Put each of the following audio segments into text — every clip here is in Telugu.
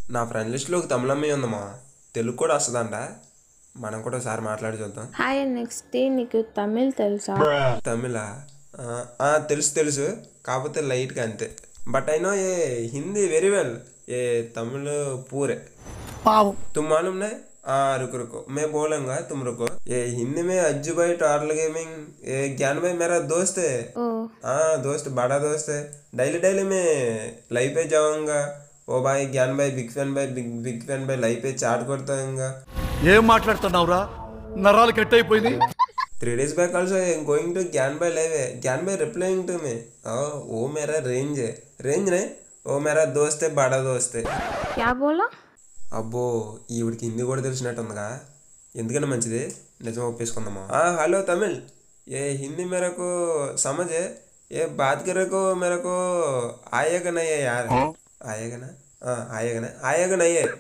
నా ఫ్రెండ్ లిస్ట్లో ఒక తమిళ అమ్మాయి ఉందమ్మా తెలుగు కూడా వస్తుందంట మనం కూడా ఒకసారి మాట్లాడి చూద్దాం హాయ్ నెక్స్ట్ డే నీకు తమిళ్ తెలుసా తమిళ ఆ, ఆ, తెలుసు తెలుసు కాకపోతే లైట్గా అంతే but I know a Hindi very well a Tamil పూరే పావం तुम मालूम नहीं हाँ रुको रुको मैं बोलूंगा तुम रुको ये हिंदी में अज्जू भाई टॉर्ल गेमिंग ये ज्ञान भाई मेरा दोस्त है ఓ हाँ दोस्त बड़ा दोस्त है डेली डेली मैं लाइव पे जाऊंगा ओ भाई ज्ञान भाई बिग फैन भाई बिग बिग फैन भाई लाइव पे चाट करता हूँगा ఏం మాట్లాడుతున్నావురా నరాలు కట్ అయిపోయింది three days back also going to Gyan भाई लाइव है ज्ञान भाई रिप्लाइंग टू मी ओ वो मेरा रेंज है रेंज नहीं वो मेरा दोस्त है बड़ा दोस्त है క్యా బోలా అబ్బో ఈవిడికి హిందీ కూడా తెలిసినట్టుందిగా ఎందుకని మంచిది నిజం ఒప్పేసుకుందామా ఆ హలో తమిళ్ ఏ హింदी मेरे को समझ है ये बात करे को मेरे को आएगा नहीं है यार आएगा ना हाँ आएगा ना आएगा नहीं है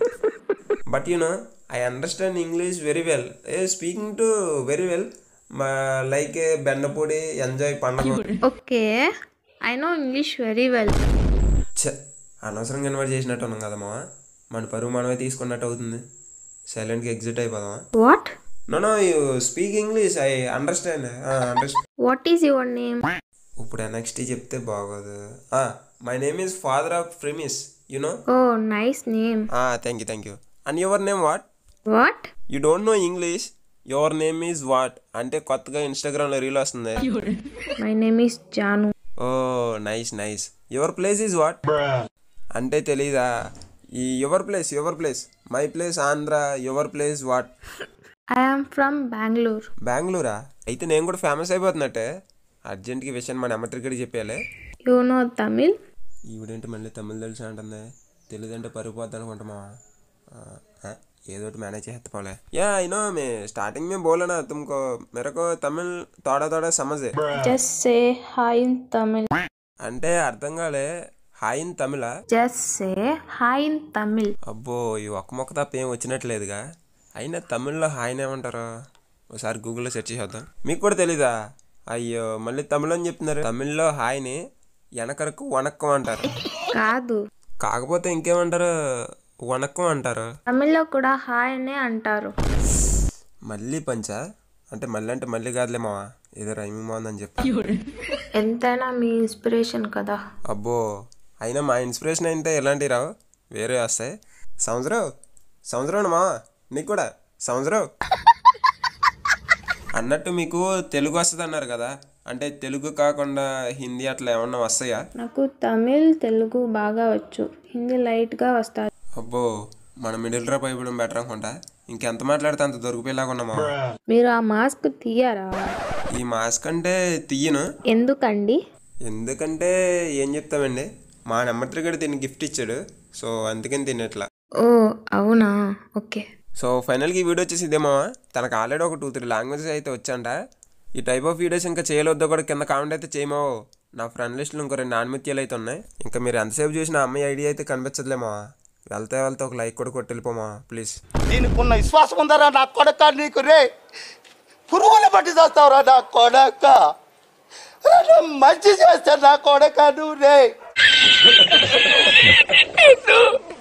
but you know I understand English very well a speaking to very well like Bendapudi enjoy పండగ okay I know English very well ఛ అనవసరంగా ఇన్వైట్ చేసినట్టు ఉన్నాం కదమ్మా మన పరువు మనమే తీసుకున్నట్టు అవుతుంది సైలెంట్గా ఎగ్జిట్ అయిపోదామా what no no you speak English I understand understand what is your name ఇప్పుడు నెక్స్ట్ చెప్తే బాగోదు my name is father of ఫ్రిమిస్ you know oh nice name thank you thank you and your name what what you don't know English your name is what అంటే కొత్తగా ఇన్స్టాగ్రామ్లో రీల్ వస్తుంది my name is Janu oh nice nice your place is what అంటే తెలీదా ఈ your place your place my place Andhra your place what I am from Bengaluru బెంగళూరా అయితే నేను కూడా ఫేమస్ అయిపోతున్నట్టే అర్జెంట్కి ఈ విషయం మన అమ్మత్రికడికి చెప్పేయాలి యు నో తమిళ్ ఈవిడేంటి మళ్ళీ తమిళ తెలుసు అంటుంది తెలియదంటే పరిపోద్ది అనుకుంటామా ఏదో ఒకటి మేనేజ్ చేస్తాపోలే యా అయినో మే స్టార్టింగ్ में बोला ना तुमको मेरे को तमिल थोड़ा थोड़ा समझ है just say hi in Tamil అంటే అర్థం కాలే hi in Tamil just say hi in Tamil అబ్బో ఈ ఒక్క మొక్క తప్ప ఏం వచ్చినట్లేదుగా అయినా తమిళ్లో హాయ్ ఏమంటారు ఒకసారి గూగుల్లో సెర్చ్ చేద్దాం మీకు కూడా తెలీదా అయ్యో మళ్ళీ తమిళ్ అని చెప్తున్నారు తమిళ్లో హాయ్ని వెనకరకు వణక్కం అంటారు కాదు కాకపోతే ఇంకేమంటారు వణక్కం అంటారు తమిళ్లో కూడా హాయ్ అనే అంటారు మళ్ళీ పంచా అంటే మళ్ళీ అంటే మళ్ళీ కాదులే మావా ఏదో రైమింగ్ బాగుందని చెప్పి ఎంతైనా మీ ఇన్స్పిరేషన్ కదా అబ్బో అయినా మా ఇన్స్పిరేషన్ అయితే ఎలాంటివి రావు వేరే వస్తాయి సంవత్సరం సంవత్సరం మావా నీకు కూడా సంవత్సరం అన్నట్టు మీకు తెలుగు వస్తుంది అన్నారు కదా అంటే తెలుగు కాకుండా హిందీ అట్లా ఏమన్నా వస్తాయా నాకు తమిళ్ తెలుగు బాగా వచ్చు హిందీ లైట్గా వస్తుంది అబ్బో మన మిడిల్ డ్రాప్ అయిపోవడం బెటర్ అనుకుంటా ఇంకెంత మాట్లాడితే అంత దొరికిపోయేలాగున్నా మావా మీరు ఆ మాస్క్ తీయరా ఈ మాస్క్ అంటే తీయను ఎందుకండి ఎందుకంటే ఏం చెప్తామండి మా నెంబర్ త్రీ గడి దీన్ని గిఫ్ట్ ఇచ్చాడు సో అందుకని తినట్లా ఓ అవునా ఓకే సో ఫైనల్గా ఈ వీడియో వచ్చేసి ఇదేమో తనకు ఆల్రెడీ ఒక టూ త్రీ లాంగ్వేజెస్ అయితే వచ్చంట ఈ టైప్ ఆఫ్ వీడియోస్ ఇంకా చేయలేదో కూడా కింద కామెంట్ అయితే చేయమో నా ఫ్రెండ్ లిస్ట్లో ఇంకో రెండు నాన్మిత్యాలు అయితే ఉన్నాయి ఇంకా మీరు ఎంతసేపు చూసిన అమ్మాయి ఐడియా అయితే కనిపించదులేమో వెళ్తే వెళ్తే ఒక లైక్ కూడా కొట్టి వెళ్ళిపోమా ప్లీజ్ దీనికి ఉన్న విశ్వాసం ఉందరా నా కొడక నీకు రే పురుగుల బట్టి చేస్తావురా నా కొడక రే, నువ్వు మంచి చేస్తా నా కొడక నువ్వు రే